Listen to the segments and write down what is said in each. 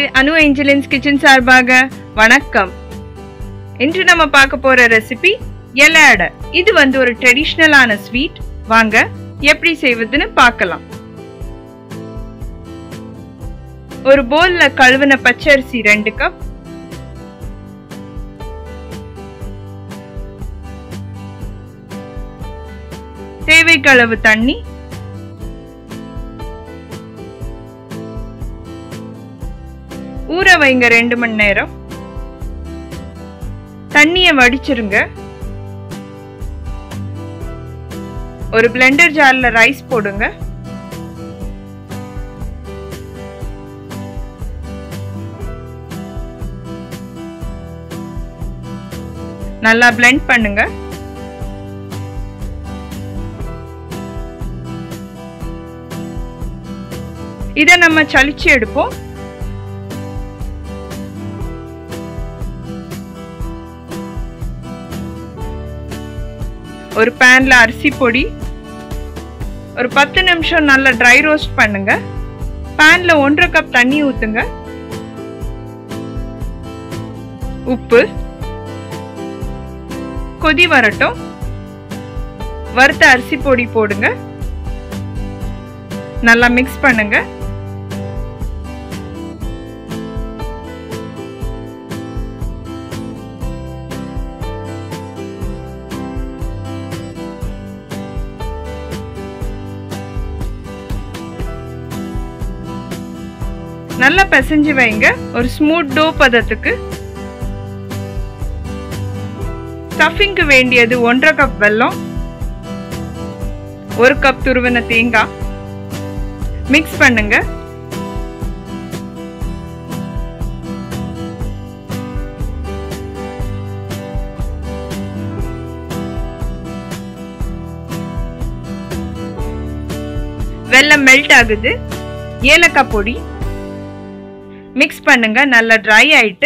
அனு Angeline's kitchen சார்பாக வணக்கம் இன்று நம்ம பார்க்க போற ரெசிபி எலை அடை இது வந்து ஒரு ட்ரெடிஷ்னலான ஸ்வீட் வாங்க எப்படி செய்வதுன்னு பார்க்கலாம் ஒரு போல்ல கழுவின பச்சரிசி ரெண்டு கப் தேவைக்கு அளவு தண்ணி ஊற வைங்க ரெண்டு மணி நேரம் தண்ணிய வடிச்சிருங்க ஒரு பிளெண்டர் ஜார்ல ரைஸ் போடுங்க நல்லா பிளெண்ட் பண்ணுங்க இத நம்ம சலிச்சு எடுப்போம் ஒரு பேன்ல அரிசி பொடி ஒரு பத்து நிமிஷம் நல்லா ட்ரை ரோஸ்ட் பண்ணுங்க பேன்ல ஒன்றரை கப் தண்ணி ஊத்துங்க உப்பு கொதி வரட்டும் வறுத்த அரிசி பொடி போடுங்க நல்லா மிக்ஸ் பண்ணுங்க நல்லா பிசைஞ்சு வைங்க ஒரு ஸ்மூத் டோ பதத்துக்கு ஸ்டஃபிங்க்கு வேண்டியது ஒன்றரை கப் வெல்லம் ஒரு கப் துருவின தேங்காய் மிக்ஸ் பண்ணுங்க வெல்லம் மெல்ட் ஆகுது ஏலக்காய் பொடி மிக்ஸ் பண்ணுங்க நல்லா ட்ரை ஆயிட்டு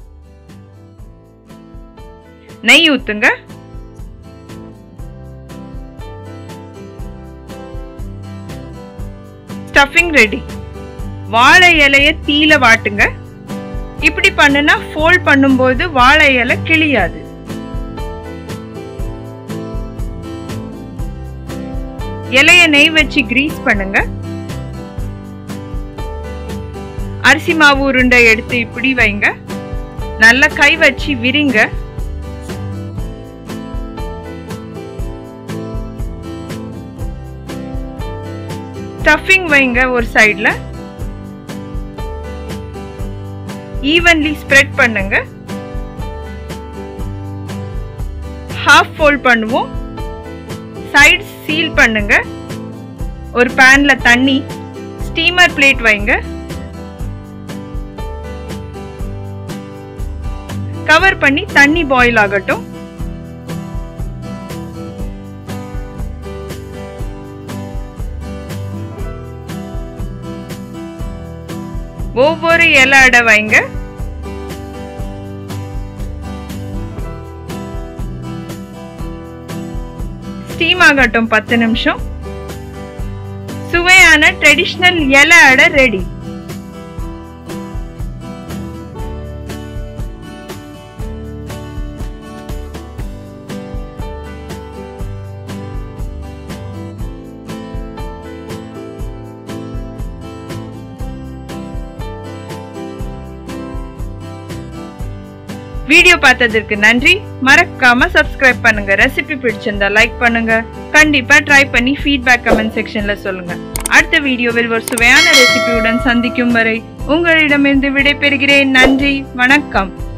நெய் ஊத்துங்க ஸ்டஃபிங் ரெடி வாழை இலைய தீல வாட்டுங்க இப்படி பண்ணுனா ஃபோல்ட் பண்ணும்போது வாழை இலை கிளியாது இலைய நெய் வச்சு கிரீஸ் பண்ணுங்க அரிசி மாவு உருண்டை எடுத்து இப்படி வைங்க நல்லா கை வச்சு விரிங்க ஸ்டஃபிங் வைங்க ஒரு சைடில் ஈவன்லி ஸ்ப்ரெட் பண்ணுங்க ஹாஃப் ஃபோல்ட் பண்ணுவோம் சைட் சீல் பண்ணுங்க ஒரு பேன்ல தண்ணி ஸ்டீமர் பிளேட் வைங்க கவர் பண்ணி தண்ணி பாயில் ஆகட்டும் ஒவ்வொரு இலை அடை வைங்க ஸ்டீம் ஆகட்டும் பத்து நிமிஷம் சுவையான ட்ரெடிஷ்னல் இலை அடை ரெடி வீடியோ பார்த்ததற்கு நன்றி மறக்காம சப்ஸ்கிரைப் பண்ணுங்க ரெசிபி பிடிச்சிருந்தா லைக் பண்ணுங்க கண்டிப்பா ட்ரை பண்ணி ஃபீட்பேக் கமெண்ட் செக்ஷன்ல சொல்லுங்க அடுத்த வீடியோவில் ஒரு சுவையான ரெசிபியுடன் சந்திக்கும் வரை உங்களிடமிருந்து விடைபெறுகிறேன் நன்றி வணக்கம்